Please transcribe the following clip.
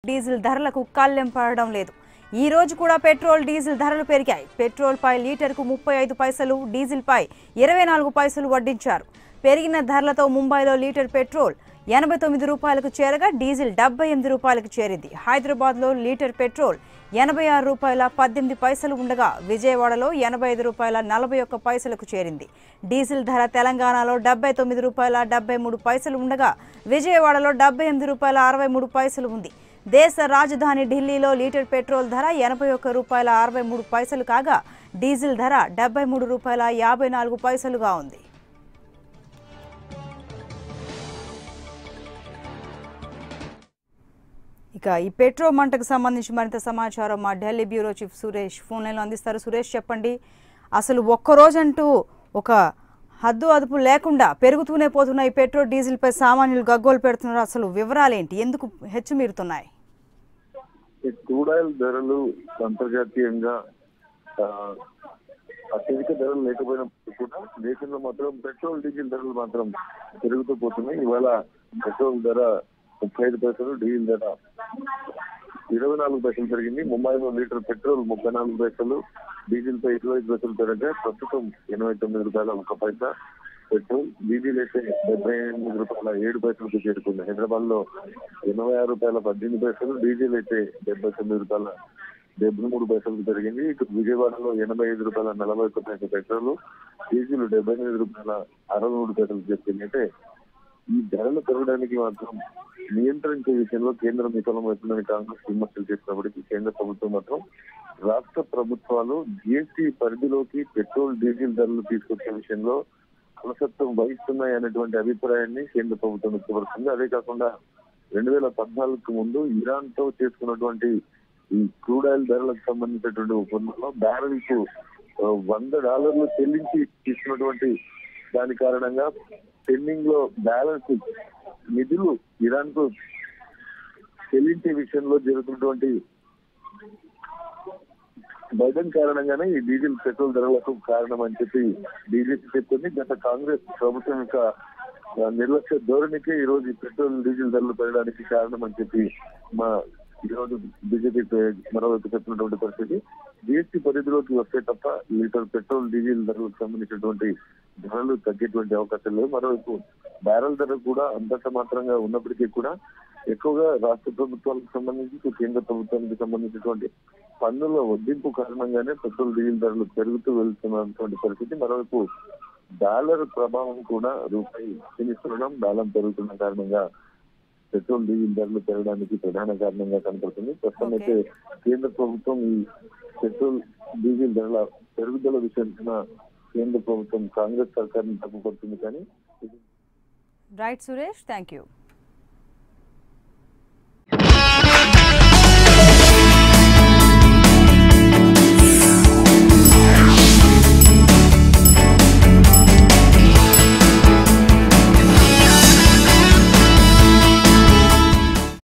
diesel ధరలకు కళ్ళెం పడడం లేదు ఈ రోజు కూడా పెట్రోల్ డీజిల్ ధరలు పెరిగాయి పెట్రోల్ పై లీటర్కు ముప్పై ఐదు పైసలు డీజిల్ పై ఇరవై నాలుగు పైసలు వడ్డించారు పెరిగిన ధరలతో ముంబైలో లీటర్ పెట్రోల్ ఎనభై తొమ్మిది రూపాయలకు చేరగా డీజిల్ డెబ్బై ఎనిమిది రూపాయలకు చేరింది హైదరాబాద్లో లీటర్ పెట్రోల్ ఎనభై ఆరు రూపాయల పద్దెనిమిది పైసలు ఉండగా విజయవాడలో ఎనభై ఐదు రూపాయల నలభై ఒక్క పైసలకు చేరింది డీజిల్ ధర తెలంగాణలో డెబ్బై తొమ్మిది రూపాయల డెబ్బై మూడు పైసలు ఉండగా విజయవాడలో డెబ్బై ఎనిమిది రూపాయల అరవై మూడు పైసలు ఉంది దేశ రాజధాని ఢిల్లీలో లీటర్ పెట్రోల్ ధర ఎనభై ఒక్క రూపాయల అరవై మూడు పైసలు కాగా డీజిల్ ధర డెబ్బై మూడు రూపాయల యాభై నాలుగు పైసలుగా ఉంది ఇక ఈ పెట్రోల్ మంటకు సంబంధించి మరింత సమాచారం మా Delhi bureau chief Suresh phone లైన్లో అందిస్తారు సురేష్ చెప్పండి అసలు ఒక్క రోజంటూ ఒక హద్దు అదుపు లేకుండా పెరుగుతూనే పోతున్న ఈ పెట్రోల్ డీజిల్పై సామాన్యులు గగ్గోలు పెడుతున్నారు అసలు వివరాలేంటి ఎందుకు హెచ్చు మీరుతున్నాయి ఈ క్రూడ్ ఆయిల్ ధరలు అంతర్జాతీయంగా ఆ, అత్యధిక ధరలు లేకపోయినప్పుడు కూడా దేశంలో మాత్రం పెట్రోల్ డీజిల్ ధరలు మాత్రం పెరుగుతూ పోతున్నాయి ఇవాళ పెట్రోల్ ధర ముప్పై ఐదు పైసలు డీజిల్ ధర ఇరవై నాలుగు పైసలు పెరిగింది ముంబైలో లీటర్ పెట్రోల్ ముప్పై నాలుగు పైసలు డీజిల్ పై ఇరవై ఐదు పైసలు పెరగగా ప్రస్తుతం ఎనభై తొమ్మిది రూపాయల ఒక పైసా పెట్రోల్ డీజిల్ అయితే డెబ్బై ఎనిమిది రూపాయల ఏడు పైసలకు చేరుకుంది హైదరాబాద్ లో ఎనభై ఆరు రూపాయల పద్దెనిమిది పైసలు డీజిల్ అయితే డెబ్బై తొమ్మిది రూపాయల డెబ్బై మూడు పైసలకు పెరిగింది ఇక విజయవాడలో ఎనభై ఐదు రూపాయల నలభై ఒక్క పైసల పెట్రోల్ డీజిల్ డెబ్బై ఎనిమిది రూపాయల అరవై మూడు పైసలు చెప్పింది అయితే ఈ ధరలు పెరగడానికి మాత్రం నియంత్రించే విషయంలో కేంద్రం విఫలమవుతుందని కాంగ్రెస్ విమర్శలు చేసినప్పటికీ కేంద్ర ప్రభుత్వం మాత్రం రాష్ట్ర ప్రభుత్వాలు జిఎస్టీ పరిధిలోకి పెట్రోల్ డీజిల్ ధరలు తీసుకొచ్చే విషయంలో అలసత్వం వహిస్తున్నాయి అనేటువంటి అభిప్రాయాన్ని కేంద్ర ప్రభుత్వం వ్యక్తపడుతుంది అదే కాకుండా రెండు వేల పద్నాలుగుకు ముందు ఇరాన్ తో చేసుకున్నటువంటి ఈ క్రూడ్ ఆయిల్ ధరలకు సంబంధించినటువంటి ఒప్పందంలో బ్యారెల్ కు ఆ, వంద డాలర్లు చెల్లించి తీసుకున్నటువంటి దాని కారణంగా పెండింగ్ లో బ్యాలెన్స్ నిధులు ఇరాన్ కు చెల్లించే విషయంలో జరుగుతున్నటువంటి బైడెన్ కారణంగానే ఈ డీజిల్ పెట్రోల్ ధరలకు కారణం అని చెప్పి బీజేపీ చెప్తుంది గత కాంగ్రెస్ ప్రభుత్వం యొక్క ఆ, నిర్లక్ష్య ధోరణికే ఈ రోజు ఈ పెట్రోల్ డీజిల్ ధరలు పెరగడానికి కారణం అని చెప్పి మా ఈ రోజు బీజేపీ మరోవైపు చెప్పినటువంటి పరిస్థితి జిఎస్టీ పరిధిలోకి వస్తే తప్ప లీటర్ పెట్రోల్ డీజిల్ ధరలకు సంబంధించినటువంటి ధరలు తగ్గేటువంటి అవకాశం లేవు మరోవైపు బ్యారెల్ ధర కూడా అంతట మాత్రంగా ఉన్నప్పటికీ కూడా ఎక్కువగా రాష్ట్ర ప్రభుత్వాలకు సంబంధించి ఇటు కేంద్ర ప్రభుత్వానికి సంబంధించినటువంటి పన్నుల వడ్డింపు కారణంగానే పెట్రోల్ డీజిల్ ధరలు పెరుగుతూ వెళ్తున్నటువంటి పరిస్థితి మరోవైపు డాలర్ ప్రభావం కూడా రూపాయి క్షీణిస్తుండడం డాలర్ పెరుగుతున్న కారణంగా పెట్రోల్ డీజిల్ ధరలు పెరగడానికి ప్రధాన కారణంగా కనపడుతుంది ప్రస్తుతం అయితే కేంద్ర ప్రభుత్వం ఈ పెట్రోల్ డీజిల్ ధరల పెరుగుదల విషయంలో కేంద్ర ప్రభుత్వం కాంగ్రెస్ సర్కార్ని తప్పుపడుతుంది కానీ ఇది రైట్ సురేష్ థ్యాంక్ యూ